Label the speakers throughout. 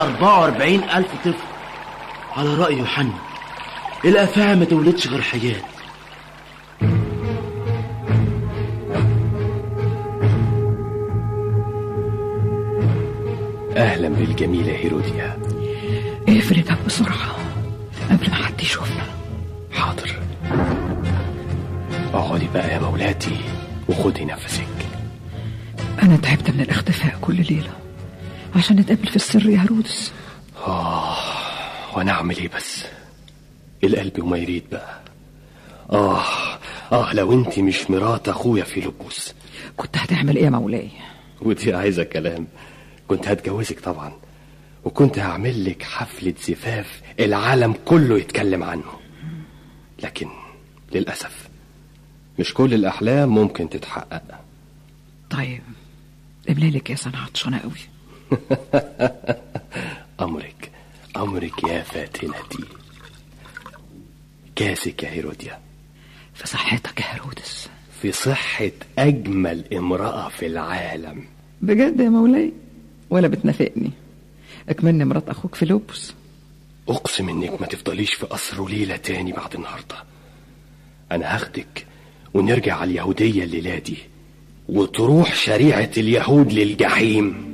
Speaker 1: 44 ألف طفل على رأي يوحنا الأفاعي ما تولدش غير حياة
Speaker 2: أهلا بالجميلة هيروديا
Speaker 3: اقفل الباب بسرعة قبل ما حد يشوفنا
Speaker 2: حاضر اقعدي بقى يا مولاتي وخدي نفسك
Speaker 3: أنا تعبت من الاختفاء كل ليلة عشان نتقابل في السر يا هرودس
Speaker 2: آه وأنا أعمل إيه بس القلب وما يريد بقى آه آه لو أنت مش مرات أخويا فيلبس
Speaker 3: كنت هتعمل إيه يا مولاي
Speaker 2: ودي عايزة كلام كنت هتجوزك طبعا وكنت هعمل لك حفلة زفاف العالم كله يتكلم عنه لكن للأسف مش كل الأحلام ممكن تتحقق
Speaker 3: طيب املي لك يا سنة عطشانة قوي
Speaker 2: أمرك أمرك يا فاتنتي كاسك يا هيروديا
Speaker 3: في صحتك يا هرودس
Speaker 2: في صحة أجمل امرأة في العالم
Speaker 3: بجد يا مولاي ولا بتنافقني اكملني مرات اخوك فيلبس
Speaker 2: أقسم إنك ما تفضليش في قصر ليلة تاني بعد النهاردة أنا هاخدك ونرجع على اليهودية الليلة دي وتروح شريعة اليهود للجحيم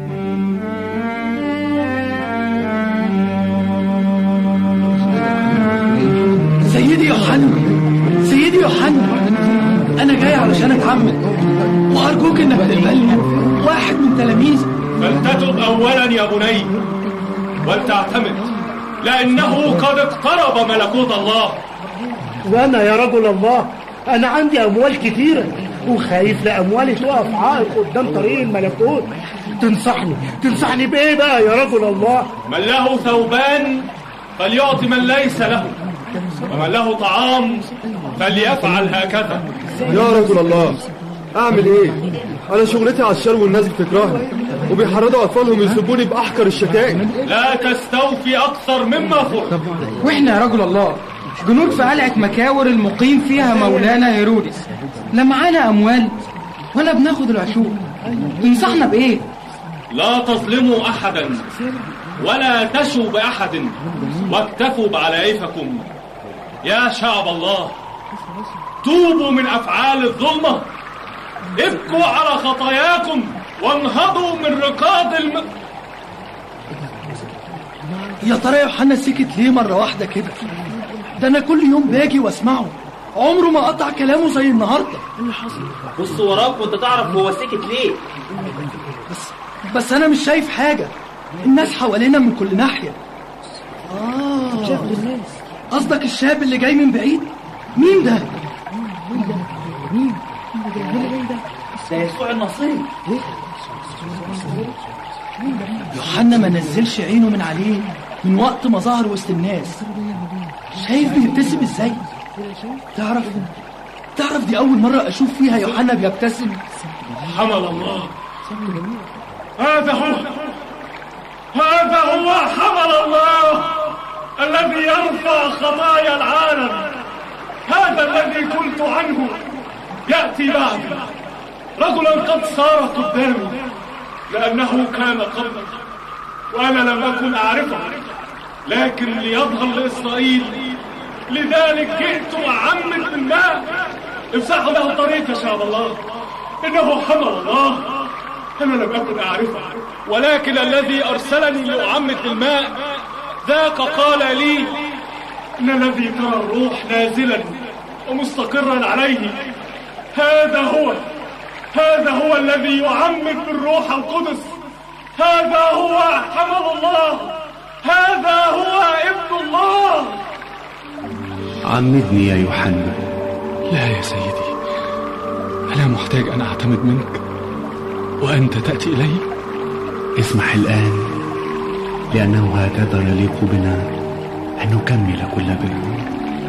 Speaker 4: سيدي يوحنا سيدي يوحنا انا جاي علشان اتعمد وارجوك انك تقبلني واحد من تلاميذي
Speaker 5: فلتتب أولا يا بني ولتعتمد لأنه قد اقترب ملكوت الله
Speaker 6: وانا يا رجل الله انا عندي اموال كتيره وخايف لاموالي تقف عائق قدام طريق الملكوت تنصحني تنصحني بايه بقى يا رجل الله
Speaker 5: من له ثوبان فليعطي من ليس له ومن له طعام فليفعل هكذا
Speaker 7: يا رجل الله اعمل ايه انا شغلتي عشان والناس بتكرهني وبيحرضوا اطفالهم يسبوني باحقر الشتائم
Speaker 5: لا تستوفي أكثر مما فرض
Speaker 4: واحنا يا رجل الله جنود في قلعة مكاور المقيم فيها مولانا هيرودس لا معانا اموال ولا بناخد العشور تنصحنا بايه
Speaker 5: لا تظلموا أحدا ولا تشوا بأحد واكتفوا بعلايفكم يا شعب الله توبوا من أفعال الظلمة ابكوا على خطاياكم وانهضوا من ركاب الم...
Speaker 4: يا ترى يا يوحنا سكت ليه مرة واحدة كده ده انا كل يوم باجي واسمعه عمره ما قطع كلامه زي النهارده
Speaker 8: بص وراك وانت تعرف هو سكت ليه
Speaker 4: بس بس انا مش شايف حاجة الناس حوالينا من كل ناحية اه قصدك الشاب اللي جاي من بعيد مين ده
Speaker 8: ده يسوع النصيري
Speaker 4: يوحنا ما نزلش عينه من عليه من وقت ما ظهر وسط الناس شايف بيبتسم ازاي تعرف تعرف دي اول مرة اشوف فيها يوحنا بيبتسم
Speaker 5: حمل الله هذا هو هذا هو حمل الله الذي يرفع خطايا العالم هذا الذي قلت عنه يأتي بعد رجلا قد صار قدامي لأنه كان قبلي وأنا لم أكن أعرفه لكن ليظهر لإسرائيل لذلك جئت أعمد بالماء امسحوا له الطريق يا شعب الله إنه حمل الله أنا لم أكن أعرفه ولكن الذي أرسلني لأعمد بالماء ذاك قال لي إن الذي ترى الروح نازلا ومستقرا عليه هذا هو هذا هو الذي يعمد بالروح القدس هذا هو حمل الله هذا هو ابن الله
Speaker 9: عمدني يا يوحنا
Speaker 10: لا يا سيدي أنا محتاج أن أعتمد منك وأنت تأتي إلي
Speaker 9: اسمح الآن لأنه هكذا يليق بنا أن نكمل كل بر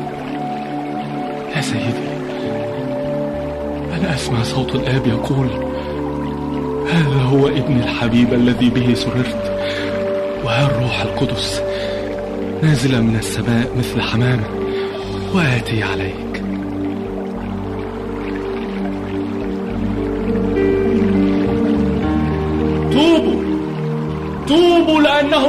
Speaker 10: يا سيدي أنا أسمع صوت الآب يقول هذا هو ابن الحبيب الذي به سررت وها الروح القدس نازلا من السماء مثل حمامة وآتي عليك
Speaker 5: توبوا طوبوا لأنه